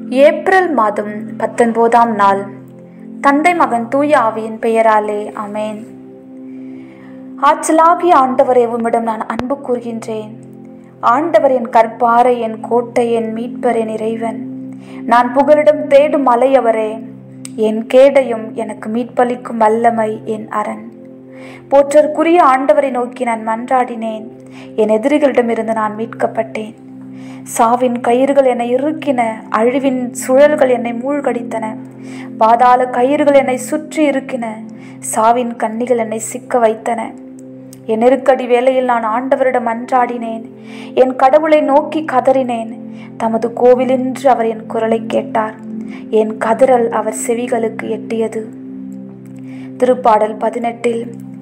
April மாதம் பத்தொன்பதாம் நாள் தந்தை மகன் தூய ஆவியின் பெயராலே அமேன் ஆற்றலாகிய ஆண்டவரே உம்மிடம் நான் அன்பு கூறுகின்றேன் ஆண்டவர் என் கற்பாறை என் கோட்டை என் மீட்பர் என் இறைவன் நான் புகலிடம் தேடும் மலையவரே என் கேடையும் எனக்கு மீட்பளிக்கும் வல்லமை என் அரண் போற்றற்குரிய ஆண்டவரை நோக்கி நான் மன்றாடினேன் என் எதிரிகளிடமிருந்து நான் மீட்கப்பட்டேன் சாவின் கயிறுகள் என்னை இறுக்கின அழிவின் சுழல்கள் என்னை மூழ்கடித்தன பாதாள கயிறுகள் என்னை சுற்றி இருக்கின சாவின் கண்ணிகள் என்னை சிக்க வைத்தன என் நெருக்கடி வேளையில் நான் ஆண்டவரிடம் அன்றாடினேன் என் கடவுளை நோக்கி கதறினேன் தமது கோவிலின்று அவர் என் குரலை கேட்டார் என் கதறல் அவர் செவிகளுக்கு எட்டியது திருப்பாடல் பதினெட்டில்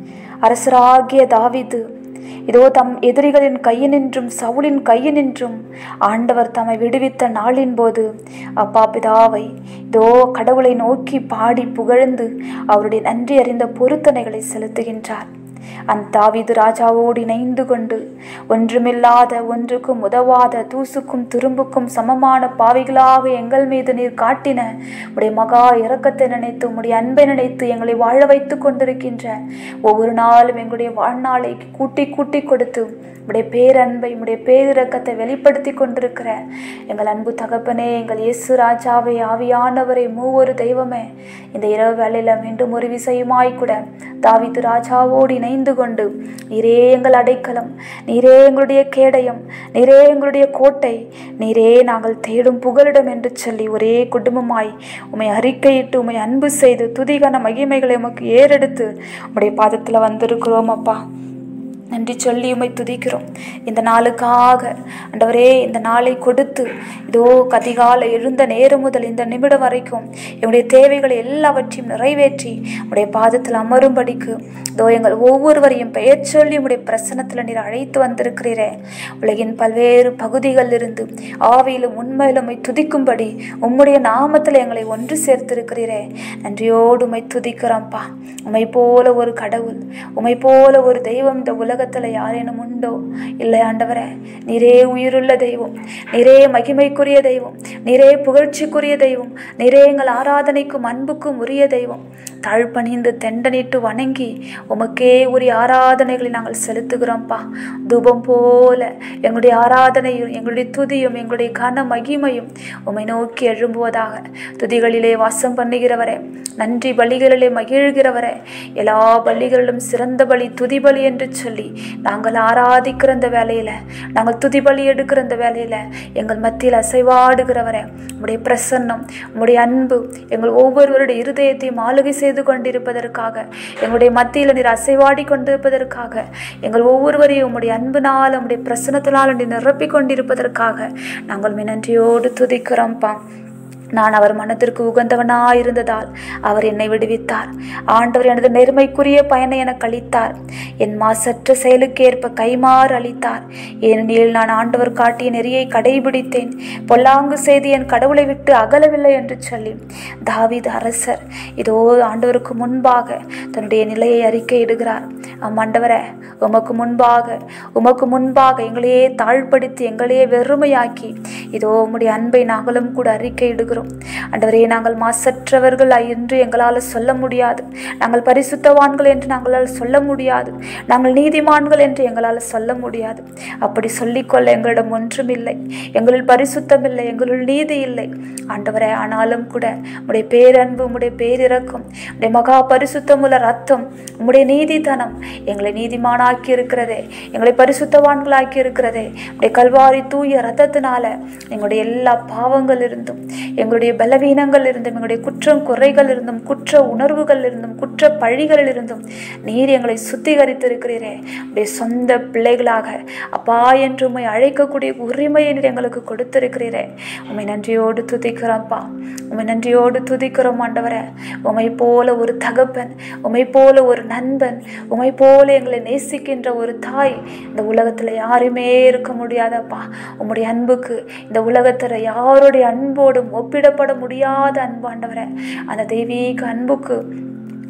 அரசராகிய தாவிது இதோ தம் எதிரிகளின் கையினின்றும் சவுளின் கையினின்றும் ஆண்டவர் தம்மை விடுவித்த நாளின் போது அப்பா பிதாவை இதோ கடவுளை நோக்கி பாடி புகழ்ந்து அவருடைய நன்றி அறிந்த பொருத்தனைகளை செலுத்துகின்றார் அந்த தாவிது ராஜாவோடு இணைந்து கொண்டு ஒன்றுமில்லாத ஒன்றுக்கும் உதவாத தூசுக்கும் துரும்புக்கும் சமமான பாவிகளாக எங்கள் மீது நீர் காட்டின உடைய மகா இரக்கத்தை நினைத்து உடைய அன்பை நினைத்து எங்களை வாழ வைத்து கொண்டிருக்கின்ற ஒவ்வொரு நாளும் எங்களுடைய வாழ்நாளை கூட்டி கூட்டி கொடுத்து உடைய பேரன்பை உடைய பேரிரக்கத்தை வெளிப்படுத்தி கொண்டிருக்கிற எங்கள் அன்பு தகப்பனே எங்கள் இயேசு ராஜாவை ஆவியானவரை மூவொரு தெய்வமே இந்த இரவு வேளையில் மீண்டும் ஒரு விசையுமாய் கூட தாவித்து ராஜாவோடு இணைந்து கொண்டு நீரே எங்கள் அடைக்கலம் நீரே எங்களுடைய கேடயம் நீரே எங்களுடைய கோட்டை நீரே நாங்கள் தேடும் புகலிடம் என்று சொல்லி ஒரே குடும்பமாய் உமை அறிக்கையிட்டு உமை அன்பு செய்து துதிகன மகிமைகளை உமக்கு ஏறெடுத்து உடைய பாதத்தில் வந்திருக்கிறோம் அப்பா நன்றி சொல்லி உமை துதிக்கிறோம் இந்த நாளுக்காக ஆண்டவரே இந்த நாளை கொடுத்து இதோ கதிகால எழுந்த நேரம் முதல் இந்த நிமிடம் வரைக்கும் எங்களுடைய தேவைகளை எல்லாவற்றையும் நிறைவேற்றி உடைய பாதத்தில் அமரும்படிக்கு இதோ எங்கள் ஒவ்வொருவரையும் பெயர் சொல்லி உடைய பிரசனத்தில் நீர் அழைத்து வந்திருக்கிறீரே உலகின் பல்வேறு பகுதிகளில் இருந்து ஆவியிலும் உண்மையிலும் உமை துதிக்கும்படி உம்முடைய நாமத்தில் எங்களை ஒன்று சேர்த்திருக்கிறீரே நன்றியோடு உமை துதிக்கிறோம்ப்பா உமை போல ஒரு கடவுள் உமை போல ஒரு தெய்வம் இந்த உலகத்தில் யாரேனும் உண்டோ இல்லை ஆண்டவரே நீரே உயிருள்ள தெய்வம் நீரே மகிமைக்குரிய தெய்வம் நீரே புகழ்ச்சிக்குரிய தெய்வம் நீரே எங்கள் ஆராதனைக்கும் அன்புக்கும் உரிய தெய்வம் தாழ்பணிந்து தெண்டனிட்டு வணங்கி உமக்கே உரிய ஆராதனைகளை நாங்கள் செலுத்துகிறோம்ப்பா தூபம் போல எங்களுடைய ஆராதனையும் எங்களுடைய துதியும் எங்களுடைய கன மகிமையும் உமை நோக்கி எழும்புவதாக துதிகளிலே வாசம் பண்ணுகிறவரே நன்றி பலிகளிலே மகிழ்கிறவரே எல்லா பலிகளிலும் சிறந்த பலி துதி பலி என்று சொல்லி நாங்கள் ஆராதிக்கிற அந்த வேலையில நாங்கள் துதி பலி எடுக்கிற அந்த வேலையில எங்கள் மத்தியில் அசைவாடுகிறவரே உடைய பிரசன்னம் உடைய அன்பு எங்கள் ஒவ்வொருவருடைய இருதயத்தையும் ஆளுகை செய்து கொண்டிருப்பதற்காக எங்களுடைய மத்தியில் நீர் அசைவாடி கொண்டிருப்பதற்காக எங்கள் ஒவ்வொருவரையும் உம்முடைய அன்பினால் உம்முடைய பிரசனத்தினால் நீர் நிரப்பிக் கொண்டிருப்பதற்காக நாங்கள் நன்றியோடு துதிக்கிறோம்ப்பா நான் அவர் மனத்திற்கு உகந்தவனாய் இருந்ததால் அவர் என்னை விடுவித்தார் ஆண்டவர் எனது நேர்மைக்குரிய பயனை எனக்கு அளித்தார் என் மாசற்ற செயலுக்கேற்ப கைமாறு அளித்தார் ஏனெனில் நான் ஆண்டவர் காட்டிய நெறியை கடைபிடித்தேன் பொல்லாங்கு செய்து என் கடவுளை விட்டு அகலவில்லை என்று சொல்லி தாவித அரசர் இதோ ஆண்டவருக்கு முன்பாக தன்னுடைய நிலையை அறிக்கையிடுகிறார் ஆண்டவரே உமக்கு முன்பாக உமக்கு முன்பாக எங்களையே தாழ்படுத்தி எங்களையே வெறுமையாக்கி இதோ உம்முடைய அன்பை நாங்களும் கூட அறிக்கையிடுகிறோம் ஆண்டவரே நாங்கள் மாசற்றவர்கள் என்று எங்களால் சொல்ல முடியாது நாங்கள் பரிசுத்தவான்கள் என்று நாங்களால் சொல்ல முடியாது நாங்கள் நீதிமான்கள் என்று எங்களால் சொல்ல முடியாது அப்படி சொல்லிக்கொள்ள எங்களிடம் ஒன்றுமில்லை எங்களில் பரிசுத்தம் இல்லை எங்களுள் நீதி இல்லை ஆண்டவரே ஆனாலும் கூட உடைய பேரன்பு உடைய பேரிறக்கம் உடைய மகா பரிசுத்தமுள்ள ரத்தம் உம்முடைய நீதித்தனம் எங்களை நீதிமானாக்கி இருக்கிறதே எங்களை பரிசுத்தவான்களாக்கி இருக்கிறதே உடைய கல்வாரி தூய ரத்தத்தினால எங்களுடைய எல்லா பாவங்கள் இருந்தும் எங்களுடைய பலவீனங்கள் இருந்தும் எங்களுடைய குற்றம் குறைகள் இருந்தும் குற்ற உணர்வுகள் இருந்தும் குற்ற பழிகளில் இருந்தும் நீர் எங்களை சுத்திகரித்திருக்கிறீரே உடைய சொந்த பிள்ளைகளாக அப்பா என்று உண்மை அழைக்கக்கூடிய உரிமையை நீர் எங்களுக்கு கொடுத்திருக்கிறீரே உண்மை நன்றியோடு துதிக்கிறோம்ப்பா உண்மை நன்றியோடு துதிக்கிறோம் ஆண்டவரே உமை போல ஒரு தகப்பன் உமை போல ஒரு நண்பன் உமை போல எங்களை நேசிக்கின்ற ஒரு தாய் இந்த உலகத்தில் யாருமே இருக்க முடியாதப்பா உம்முடைய அன்புக்கு இந்த உலகத்தில் யாருடைய அன்போடும் ஒப்பிடப்பட முடியாத அன்பு ஆண்டவரே அந்த தெய்வீக அன்புக்கு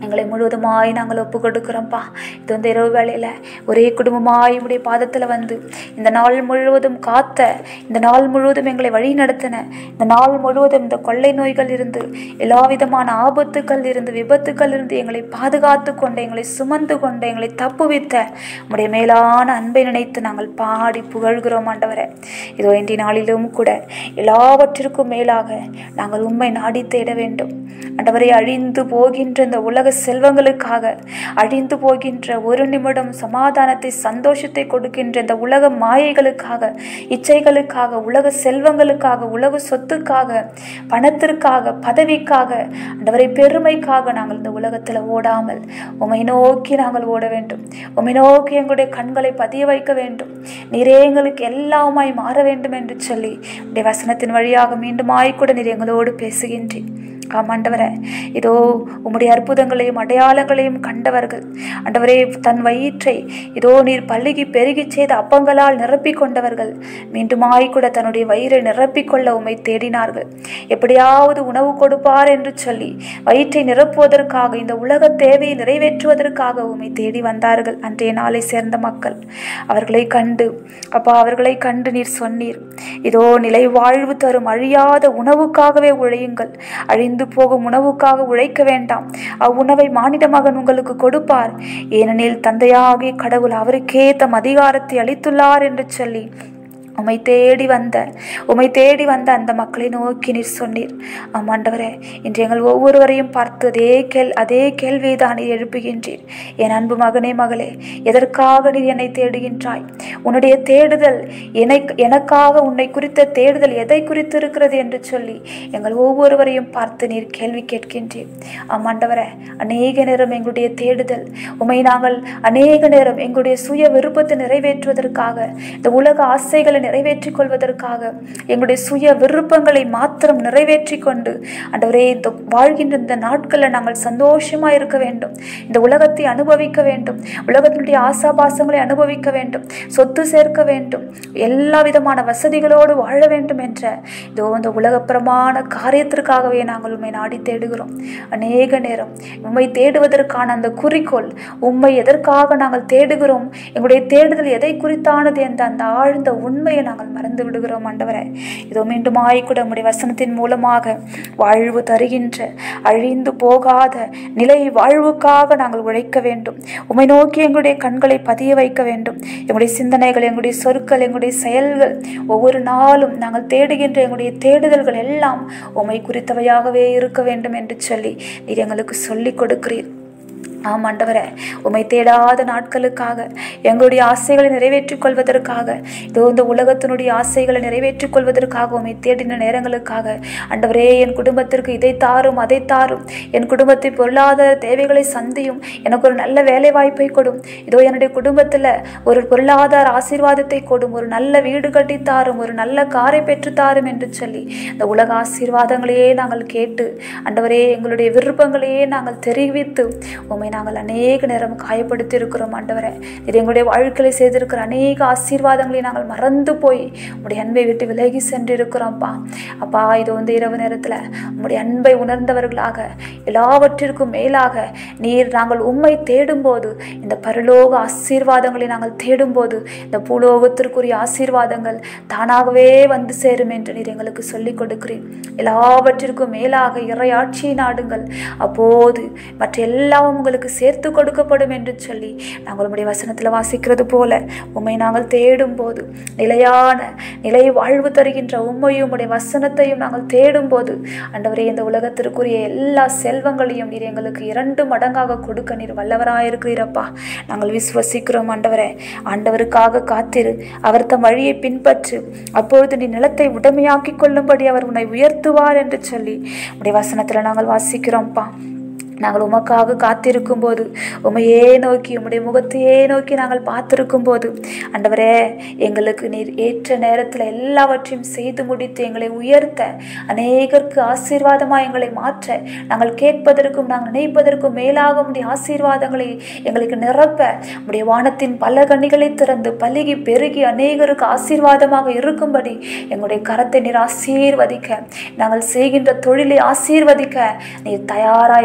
எங்களை முழுவதுமாய் நாங்கள் ஒப்பு கொடுக்குறோம்ப்பா இது வந்து இரவு வேளையில் ஒரே குடும்பமாய் உடைய பாதத்தில் வந்து இந்த நாள் முழுவதும் காத்த இந்த நாள் முழுவதும் எங்களை வழி நடத்தின இந்த நாள் முழுவதும் இந்த கொள்ளை நோய்கள் இருந்து எல்லா விதமான ஆபத்துக்கள் இருந்து விபத்துக்கள் இருந்து எங்களை பாதுகாத்து கொண்டு எங்களை சுமந்து கொண்டு எங்களை தப்புவித்த உடைய மேலான அன்பை நினைத்து நாங்கள் பாடி புகழ்கிறோம் ஆண்டவரே இதோ இன்றைய நாளிலும் கூட எல்லாவற்றிற்கும் மேலாக நாங்கள் உண்மை நாடி தேட வேண்டும் ஆண்டவரை அழிந்து போகின்ற இந்த உலக செல்வங்களுக்காக அழிந்து போகின்ற ஒரு நிமிடம் சமாதானத்தை சந்தோஷத்தை கொடுக்கின்ற இந்த உலக மாயைகளுக்காக இச்சைகளுக்காக உலக செல்வங்களுக்காக உலக சொத்துக்காக பணத்திற்காக பதவிக்காக ஆண்டவரை பெருமைக்காக நாங்கள் இந்த உலகத்தில் ஓடாமல் உமை நோக்கி நாங்கள் ஓட வேண்டும் உமை நோக்கி எங்களுடைய கண்களை பதிய வைக்க வேண்டும் நீரே எங்களுக்கு எல்லாமாய் மாற வேண்டும் என்று சொல்லி உடைய வசனத்தின் வழியாக மீண்டுமாய் கூட நீர் எங்களோடு பேசுகின்றேன் ஆமாண்டவரே இதோ உம்முடைய அற்புதங்களையும் அடையாளங்களையும் கண்டவர்கள் ஆண்டவரே தன் வயிற்றை இதோ நீர் பல்லுகி பெருகி செய்த அப்பங்களால் நிரப்பிக் கொண்டவர்கள் மீண்டுமாய் கூட தன்னுடைய வயிறை நிரப்பிக் கொள்ள உம்மை தேடினார்கள் எப்படியாவது உணவு கொடுப்பார் என்று சொல்லி வயிற்றை நிரப்புவதற்காக இந்த உலக தேவையை நிறைவேற்றுவதற்காக உம்மை தேடி வந்தார்கள் அன்றைய நாளை சேர்ந்த மக்கள் அவர்களை கண்டு அப்பா அவர்களை கண்டு நீர் சொன்னீர் இதோ நிலை வாழ்வு தரும் அழியாத உணவுக்காகவே உழையுங்கள் அழிந்து போகும் உணவுக்காக உழைக்க வேண்டாம் அவ்வுணவை மானிட மகன் உங்களுக்கு கொடுப்பார் ஏனெனில் தந்தையாகிய கடவுள் அவருக்கே தம் அதிகாரத்தை அளித்துள்ளார் என்று சொல்லி உமை தேடி வந்த உமை தேடி வந்த அந்த மக்களை நோக்கி நீர் சொன்னீர் ஆமாண்டவரே இன்று எங்கள் ஒவ்வொருவரையும் பார்த்து அதே கேள் அதே கேள்வியை தான் நீர் எழுப்புகின்றீர் என் அன்பு மகனே மகளே எதற்காக நீர் என்னை தேடுகின்றாய் உன்னுடைய தேடுதல் என்னை எனக்காக உன்னை குறித்த தேடுதல் எதை குறித்து இருக்கிறது என்று சொல்லி எங்கள் ஒவ்வொருவரையும் பார்த்து நீர் கேள்வி கேட்கின்றீர் ஆமாண்டவரே அநேக நேரம் எங்களுடைய தேடுதல் உமை நாங்கள் அநேக நேரம் எங்களுடைய சுய விருப்பத்தை நிறைவேற்றுவதற்காக இந்த உலக ஆசைகளை நிறைவேற்றிக் கொள்வதற்காக எங்களுடைய சுய விருப்பங்களை மாத்திரம் நிறைவேற்றி கொண்டு ஆண்டவரே இந்த வாழ்கின்ற இந்த நாட்களில் நாங்கள் சந்தோஷமா இருக்க வேண்டும் இந்த உலகத்தை அனுபவிக்க வேண்டும் உலகத்தினுடைய ஆசாபாசங்களை அனுபவிக்க வேண்டும் சொத்து சேர்க்க வேண்டும் எல்லா விதமான வசதிகளோடு வாழ வேண்டும் என்ற இதோ இந்த உலகப்பிரமான காரியத்திற்காகவே நாங்கள் உண்மை நாடி தேடுகிறோம் அநேக நேரம் உண்மை தேடுவதற்கான அந்த குறிக்கோள் உண்மை எதற்காக நாங்கள் தேடுகிறோம் எங்களுடைய தேடுதல் எதை குறித்தானது என்ற அந்த ஆழ்ந்த உண்மையை நாங்கள் மறந்து விடுகிறோம் ஆண்டவரே இதோ மீண்டுமாய் கூட உம்முடைய வசனத்தின் மூலமாக வாழ்வு தருகின்ற அழிந்து போகாத நிலை வாழ்வுக்காக நாங்கள் உழைக்க வேண்டும் உம்மை நோக்கி எங்களுடைய கண்களை பதிய வைக்க வேண்டும் எங்களுடைய சிந்தனைகள் எங்களுடைய சொற்கள் எங்களுடைய செயல்கள் ஒவ்வொரு நாளும் நாங்கள் தேடுகின்ற எங்களுடைய தேடுதல்கள் எல்லாம் உம்மை குறித்தவையாகவே இருக்க வேண்டும் என்று சொல்லி நீர் எங்களுக்கு சொல்லிக் கொடுக்கிறீர் ஆம் ஆண்டவரே உம்மை தேடாத நாட்களுக்காக எங்களுடைய ஆசைகளை நிறைவேற்றிக் கொள்வதற்காக இதோ இந்த உலகத்தினுடைய ஆசைகளை நிறைவேற்றிக் கொள்வதற்காக உம்மை தேடின நேரங்களுக்காக ஆண்டவரே என் குடும்பத்திற்கு இதை தாரும் அதை தாரும் என் குடும்பத்தின் பொருளாதார தேவைகளை சந்தியும் எனக்கு ஒரு நல்ல வேலை வாய்ப்பை கொடும் இதோ என்னுடைய குடும்பத்தில் ஒரு பொருளாதார ஆசீர்வாதத்தை கொடும் ஒரு நல்ல வீடு கட்டி தாரும் ஒரு நல்ல காரை பெற்று தாரும் என்று சொல்லி இந்த உலக ஆசீர்வாதங்களையே நாங்கள் கேட்டு ஆண்டவரே எங்களுடைய விருப்பங்களையே நாங்கள் தெரிவித்து உம்மை நாங்கள் அநேக நேரம் காயப்படுத்தி இருக்கிறோம் ஆண்டவரே இது எங்களுடைய வாழ்க்கையில செய்திருக்கிற அநேக ஆசீர்வாதங்களை நாங்கள் மறந்து போய் உடைய அன்பை விட்டு விலகி சென்று இருக்கிறோம்ப்பா அப்பா இது வந்து இரவு நேரத்தில் உம்முடைய அன்பை உணர்ந்தவர்களாக எல்லாவற்றிற்கும் மேலாக நீர் நாங்கள் உம்மை தேடும்போது இந்த பரலோக ஆசீர்வாதங்களை நாங்கள் தேடும்போது இந்த பூலோகத்திற்குரிய ஆசீர்வாதங்கள் தானாகவே வந்து சேரும் என்று நீர் எங்களுக்கு சொல்லிக் கொடுக்கிறீர் எல்லாவற்றிற்கும் மேலாக இறையாட்சியை நாடுங்கள் அப்போது மற்ற எல்லாம் உங்களுக்கு சேர்த்து கொடுக்கப்படும் என்று சொல்லி நாங்கள் உம்முடைய வசனத்தில் வாசிக்கிறது போல உம்மை நாங்கள் தேடும் போது நிலையான நிலை வாழ்வு தருகின்ற உண்மையும் உம்முடைய வசனத்தையும் நாங்கள் தேடும் போது ஆண்டவரே இந்த உலகத்திற்குரிய எல்லா செல்வங்களையும் நீர் எங்களுக்கு இரண்டு மடங்காக கொடுக்க நீர் வல்லவராயிருக்கிறீரப்பா நாங்கள் விசுவசிக்கிறோம் ஆண்டவரே ஆண்டவருக்காக காத்திரு அவர் தம் வழியை பின்பற்று அப்பொழுது நீ நிலத்தை உடமையாக்கிக் கொள்ளும்படி அவர் உன்னை உயர்த்துவார் என்று சொல்லி உடைய வசனத்தில் நாங்கள் வாசிக்கிறோம்ப்பா நாங்கள் உமக்காக காத்திருக்கும் போது உமையே நோக்கி உம்முடைய முகத்தையே நோக்கி நாங்கள் பார்த்திருக்கும் போது ஆண்டவரே எங்களுக்கு நீர் ஏற்ற நேரத்தில் எல்லாவற்றையும் செய்து முடித்து எங்களை உயர்த்த அநேகருக்கு ஆசீர்வாதமாக எங்களை மாற்ற நாங்கள் கேட்பதற்கும் நாங்கள் நினைப்பதற்கும் மேலாக உடைய ஆசீர்வாதங்களை எங்களுக்கு நிரப்ப உடைய வானத்தின் பல கனிகளை திறந்து பலுகி பெருகி அநேகருக்கு ஆசீர்வாதமாக இருக்கும்படி எங்களுடைய கரத்தை நீர் ஆசீர்வதிக்க நாங்கள் செய்கின்ற தொழிலை ஆசீர்வதிக்க நீர் தயாராக இருக்கிறீர்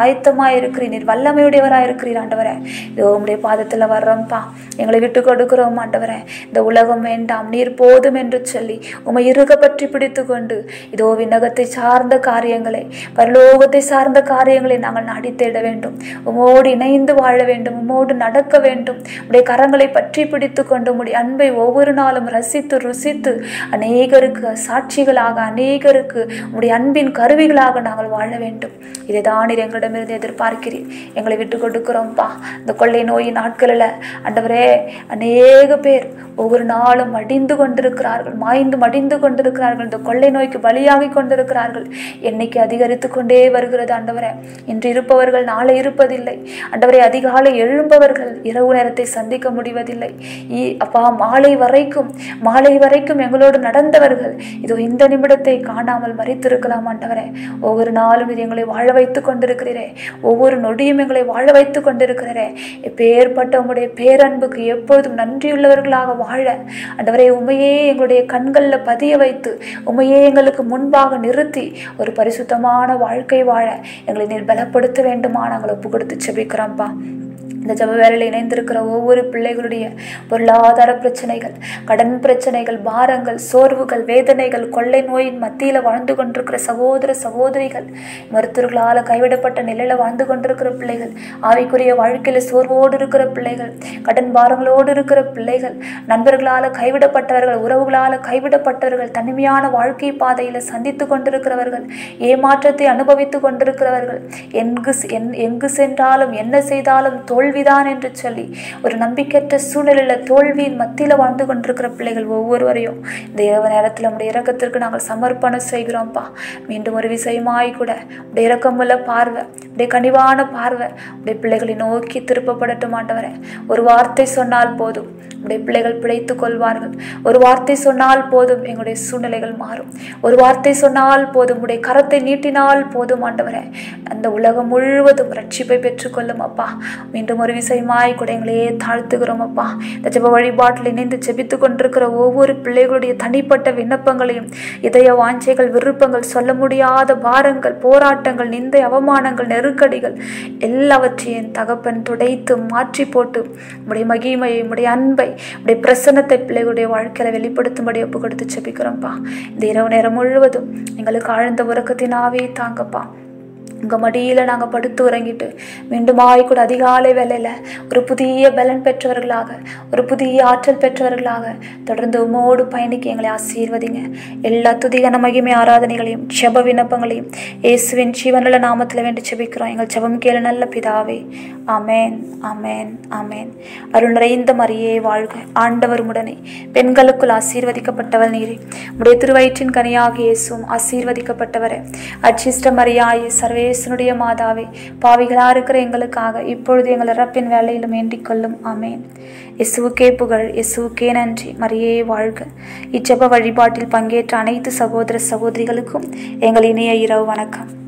ஆயத்தமாக இருக்கிறீர் நீர் வல்லமையுடையவராக இருக்கிறீர் ஆண்டவரே இதோ உம்முடைய பாதத்தில் வர்றோம்ப்பா எங்களை விட்டு கொடுக்குறோம் ஆண்டவரே இந்த உலகம் வேண்டாம் நீர் போதும் என்று சொல்லி உமை இறுக பற்றி பிடித்து கொண்டு இதோ விண்ணகத்தை சார்ந்த காரியங்களை பரலோகத்தை சார்ந்த காரியங்களை நாங்கள் நாடி தேட வேண்டும் உமோடு இணைந்து வாழ வேண்டும் உமோடு நடக்க வேண்டும் உடைய கரங்களை பற்றி பிடித்து கொண்டு உம்முடைய அன்பை ஒவ்வொரு நாளும் ரசித்து ருசித்து அநேகருக்கு சாட்சிகளாக அநேகருக்கு உம்முடைய அன்பின் கருவிகளாக நாங்கள் வாழ வேண்டும் இதை தான் நீர் எங்களிடமிருந்து எதிர்பார்க்கிறீர் எங்களை விட்டு கொடுக்கிறோம்ப்பா இந்த கொள்ளை நோயின் நாட்களில் ஆண்டவரே அநேக பேர் ஒவ்வொரு நாளும் மடிந்து கொண்டிருக்கிறார்கள் மாய்ந்து மடிந்து கொண்டிருக்கிறார்கள் இந்த கொள்ளை நோய்க்கு பலியாகி கொண்டிருக்கிறார்கள் எண்ணிக்கை அதிகரித்து கொண்டே வருகிறது ஆண்டவரே இன்று இருப்பவர்கள் நாளை இருப்பதில்லை ஆண்டவரே அதிகாலை எழும்பவர்கள் இரவு நேரத்தை சந்திக்க முடிவதில்லை ஈ- அப்பா மாலை வரைக்கும் மாலை வரைக்கும் எங்களோடு நடந்தவர்கள் இதோ இந்த நிமிடத்தை காணாமல் மறித்திருக்கலாம் ஆண்டவரே ஒவ்வொரு நாளும் இது எங்களை வாழ வைத்துக் கொண்டிருக்கிறீரே ஒவ்வொரு நொடியும் எங்களை வாழ வைத்துக் கொண்டிருக்கிறீரே எப்பேற்பட்ட உம்முடைய பேரன்புக்கு எப்பொழுதும் நன்றியுள்ளவர்களாக வாழ ஆண்டவரே உமையே எங்களுடைய கண்களில் பதிய வைத்து உமையே எங்களுக்கு முன்பாக நிறுத்தி ஒரு பரிசுத்தமான வாழ்க்கை வாழ எங்களை நீர் பலப்படுத்த வேண்டுமா நாங்கள் ஒப்பு கொடுத்து செபிக்கிறோம்ப்பா இந்த ஜப வேலையில் இணைந்திருக்கிற ஒவ்வொரு பிள்ளைகளுடைய பொருளாதார பிரச்சனைகள் கடன் பிரச்சனைகள் பாரங்கள் சோர்வுகள் வேதனைகள் கொள்ளை நோயின் மத்தியில் வாழ்ந்து கொண்டிருக்கிற சகோதர சகோதரிகள் மருத்துவர்களால் கைவிடப்பட்ட நிலையில் வாழ்ந்து கொண்டிருக்கிற பிள்ளைகள் ஆவிக்குரிய வாழ்க்கையில் சோர்வோடு இருக்கிற பிள்ளைகள் கடன் பாரங்களோடு இருக்கிற பிள்ளைகள் நண்பர்களால் கைவிடப்பட்டவர்கள் உறவுகளால் கைவிடப்பட்டவர்கள் தனிமையான வாழ்க்கை பாதையில் சந்தித்து கொண்டிருக்கிறவர்கள் ஏமாற்றத்தை அனுபவித்து கொண்டிருக்கிறவர்கள் எங்கு செ- என்- எங்கு சென்றாலும் என்ன செய்தாலும் தோல்விதான் என்று சொல்லி ஒரு நம்பிக்கையற்ற சூழ்நிலையில் தோல்வியின் மத்தியில் வாழ்ந்து கொண்டிருக்கிற பிள்ளைகள் ஒவ்வொருவரையும் இந்த இரவு நேரத்தில் நம்முடைய இறக்கத்திற்கு நாங்கள் சமர்ப்பணம் செய்கிறோம்ப்பா மீண்டும் ஒரு விஷயமாய் கூட உடைய இரக்கமுள்ள பார்வை உடைய கனிவான பார்வை உடைய பிள்ளைகளை நோக்கி திருப்பப்படட்டும் ஆண்டவரே ஒரு வார்த்தை சொன்னால் போதும் உடைய பிள்ளைகள் பிழைத்துக் கொள்வார்கள் ஒரு வார்த்தை சொன்னால் போதும் எங்களுடைய சூழ்நிலைகள் மாறும் ஒரு வார்த்தை சொன்னால் போதும் உடைய கரத்தை நீட்டினால் போதும் ஆண்டவரே அந்த உலகம் முழுவதும் ரட்சிப்பை பெற்றுக்கொள்ளும் அப்பா மீண்டும் ஒரு விஷயமாய் கூட எங்களையே தாழ்த்துகிறோம் அப்பா இந்த ஜெப வழிபாட்டில் இணைந்து ஜெபித்து கொண்டிருக்கிற ஒவ்வொரு பிள்ளைகளுடைய தனிப்பட்ட விண்ணப்பங்களையும் இதய வாஞ்சைகள் விருப்பங்கள் சொல்ல முடியாத பாரங்கள் போராட்டங்கள் நிந்தை அவமானங்கள் நெருக்கடிகள் எல்லாவற்றையும் தகப்பன் துடைத்து மாற்றி போட்டு உடைய மகிமையை உடைய அன்பை உடைய பிரசன்னத்தை பிள்ளைகளுடைய வாழ்க்கையில வெளிப்படுத்தும்படி ஒப்பு கொடுத்து செபிக்கிறோம்ப்பா இந்த இரவு நேரம் முழுவதும் எங்களுக்கு ஆழ்ந்த உறக்கத்தின் ஆவியை தாங்கப்பா உங்கள் மடியில் நாங்கள் படுத்து உறங்கிட்டு மீண்டுமாய் கூட அதிகாலை வேலையில் ஒரு புதிய பலன் பெற்றவர்களாக ஒரு புதிய ஆற்றல் பெற்றவர்களாக தொடர்ந்து உமோடு பயணிக்க எங்களை ஆசீர்வதிங்க எல்லா துதிகன மகிமை ஆராதனைகளையும் ஜெப விண்ணப்பங்களையும் இயேசுவின் ஜீவனுள்ள நாமத்தில் வேண்டி ஜெபிக்கிறோம் எங்கள் ஜெபம் கேளு நல்ல பிதாவே ஆமென் ஆமென் ஆமென் அருள் நிறைந்த மரியே வாழ்க ஆண்டவர் உடனே பெண்களுக்குள் ஆசீர்வதிக்கப்பட்டவள் நீரே உடைய திருவயிற்றின் கனியாக இயேசுவும் ஆசீர்வதிக்கப்பட்டவரே அச்சிஷ்ட மரியாயே சர்வேசனுடைய மாதாவே பாவிகளா இருக்கிற எங்களுக்காக இப்பொழுது எங்கள் இறப்பின் வேலையிலும் வேண்டிக் கொள்ளும் ஆமென் இயேசுவுக்கே புகழ் இயேசுவுக்கே நன்றி மரியே வாழ்க இச்செப வழிபாட்டில் பங்கேற்ற அனைத்து சகோதர சகோதரிகளுக்கும் எங்கள் இனிய இரவு வணக்கம்